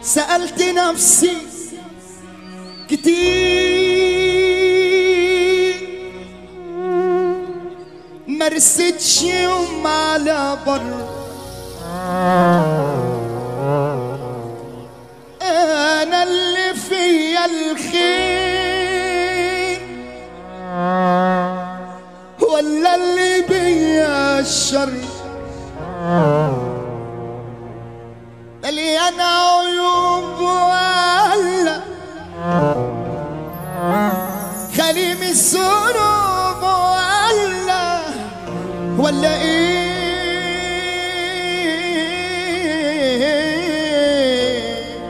سألت نفسي كتير ما رستش يوم على بر انا اللي فيا الخير ولا اللي بيا الشر مليانة عيوب ولا خالي من الذنوب ولا ولا ايه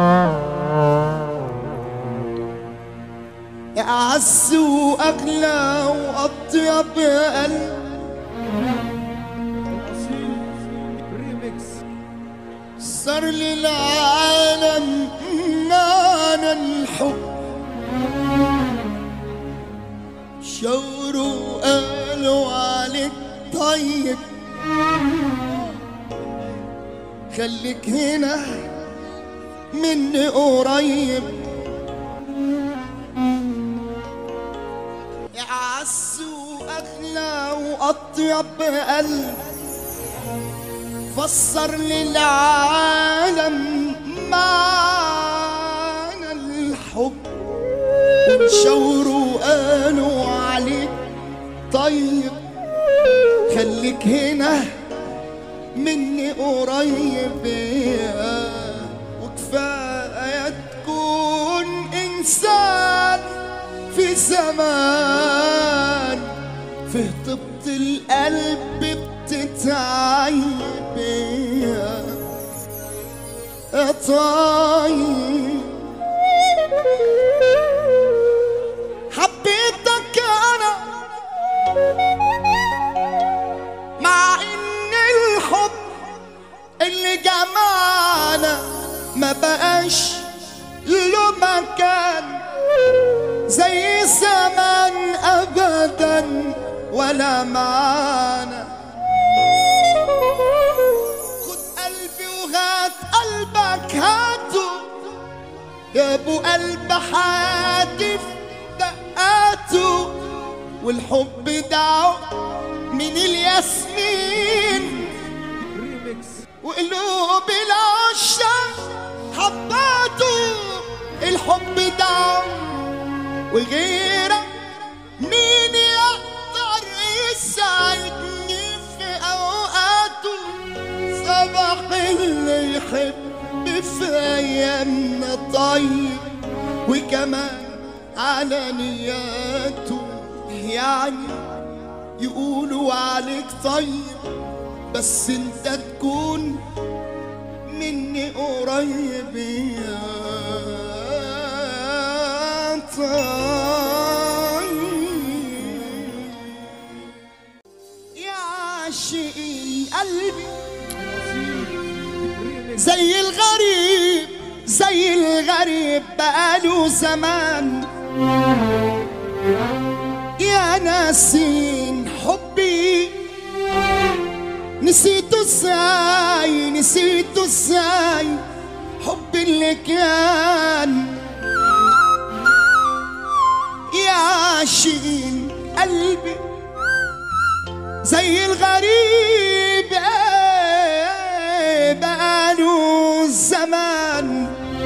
أعز وأغلى وأطيب قلب صار للعالم معنى الحب شوروا قالوا عليك طيب خليك هنا مني قريب يا عز واغلى واطيب قلب فسر للعالم معنى الحب وشوروا قالوا عليك طيب خليك هنا مني قريب يا وكفاية تكون إنسان في زمان فيه طبط القلب بتتعيب يا يا طيب حبيتك انا مع ان الحب اللي جمعنا ما بقاش له مكان زي زمان ابدا ولا معانا خد قلبي وهات قلبك هاته يا ابو قلب حادف دقاته والحب دعو من الياسمين وقلوب العشاق حباته الحب دعو وغيرك مين يقدر يساعدني في اوقاته صباح اللي يحب في ايامنا طيب وكمان على نياته يعني يقولوا عليك طيب بس انت تكون مني قريب يا طيب يا عاشقين قلبي زي الغريب زي الغريب بقاله زمان يا ناسين حبي نسيته ازاي نسيته ازاي حبي اللي كان يا عاشقين قلبي زي الغريب ايه بقاله زمان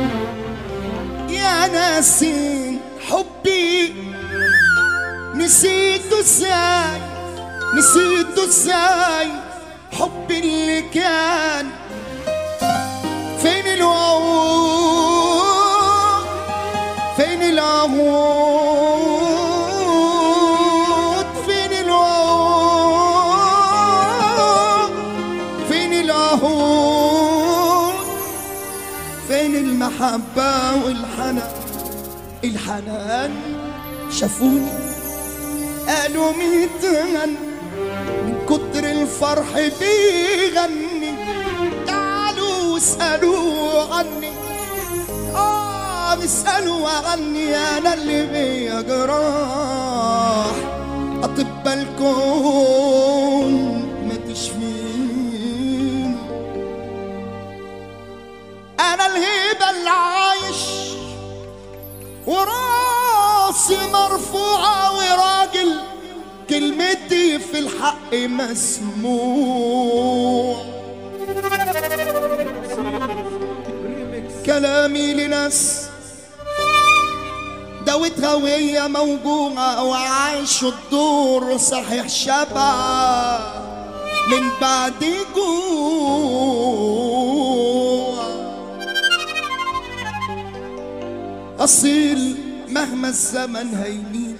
يا ناسين حبي نسيته ازاي نسيته ازاي حبي اللي كان فين الوعود فين العهود فين الوعود فين العهود فين المحبة والحنان الحنان شافوني قالوا ميتغن من كتر الفرح بيغني تعالوا اسألوا عني اه بيسألوا عني انا اللي بيا جراح اطباء الكون ما تشفيني انا الهيبة اللي عايش وراسي مرفوعة وراجل كلمتي في الحق مسموع كلامي لناس دوتها وهي موجوعة وعايش الدور صحيح شبع من بعد جوع أصيل مهما الزمن هيميل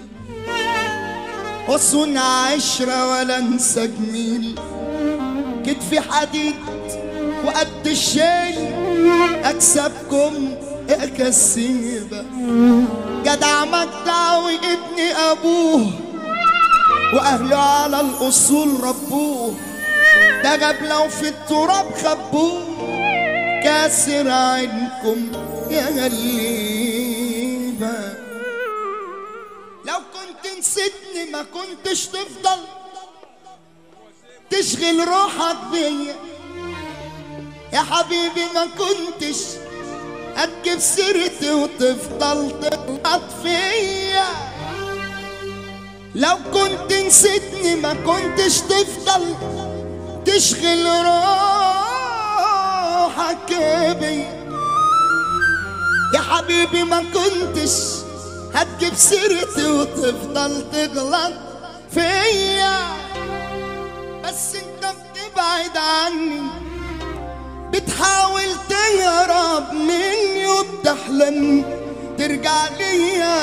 وصون عشرة ولا انسى جميل كتفي حديد وقد الشيل اكسبكم يا كسيبة جدع مجدعوي ابن ابوه واهله على الاصول ربوه ده جاب لو في التراب خبوه كاسر عينكم يا غليبه لو كنت نسيتني ما كنتش تفضل تشغل روحك بيا يا حبيبي ما كنتش هتجيب سيرتي وتفضل تغلط فيا لو كنت نسيتني ما كنتش تفضل تشغل روحك بيا يا حبيبي ما كنتش هتجيب سيرتي وتفضل تغلط فيا بس انت بتبعد عني بتحاول تهرب مني وبتحلم ترجع ليا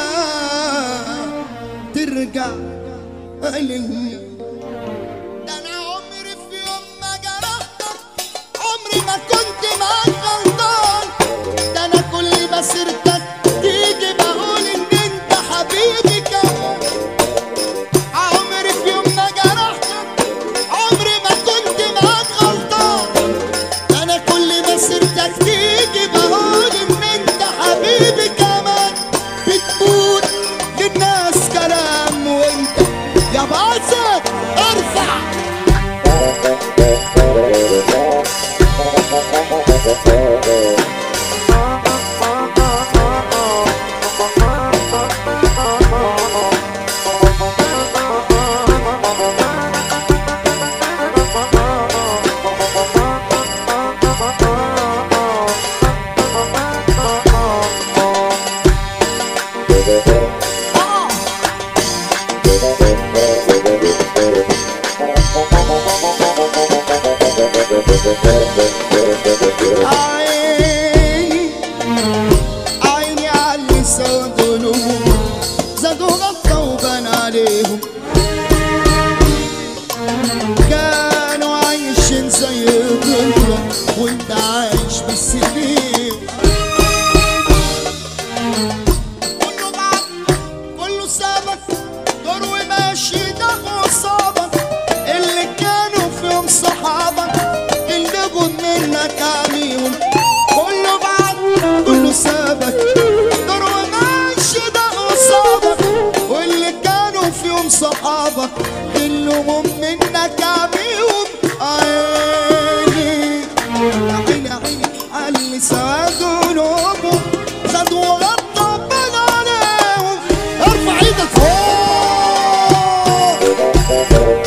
ترجع ليا ده انا عمري في يوم ما جرحتك عمري ما كنت معاك غلطان ده انا كل ما سيرتك تيجي بقول ان انت حبيبي كمان عمري في يوم ما جرحتك عمري ما كنت معاك غلطان انا كل ما سيرتك تيجي بقول ان انت حبيبي كمان بتقول للناس كلام وانت يا باسط ارفع عيني عيني علي سود قلوبهم زادوا غطا وبان عليهم كانوا عايشين زي الضلة وانت عايش بالسنين كله بعد كله سابك دور وماشي ده وصابك اللي كانوا فيهم صحابك اللي جم منك عليهم كله بعد كله سابك دور وماشي ده وصابك واللي كانوا فيهم صحابك كلهم منك عليهم عيني عيني عيني علي سواد قلوبهم خدوا غطى بال عليهم ارفع ايدك فوق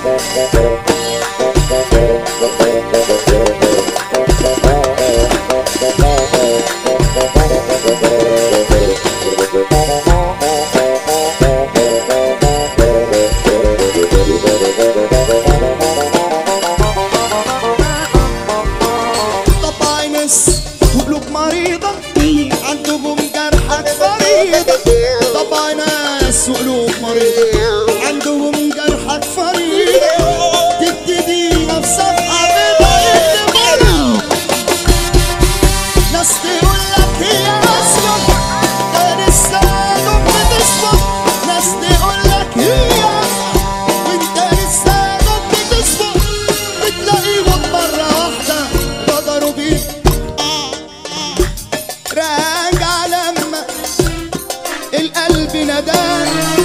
طبع ناس وقلوب مريضة عندهم جرحك فريضة طبع ناس وقلوب مريضة عندهم جرحك فريضة تبتدي بصفحة بداية مرة ناس تقول لك هي أسود ده لسه دوب بتصبح ناس تقول لك هي وانت لسه دوب بتصبح بتلاقيهم مرة واحدة غدروا بيك راجع لما القلب ندان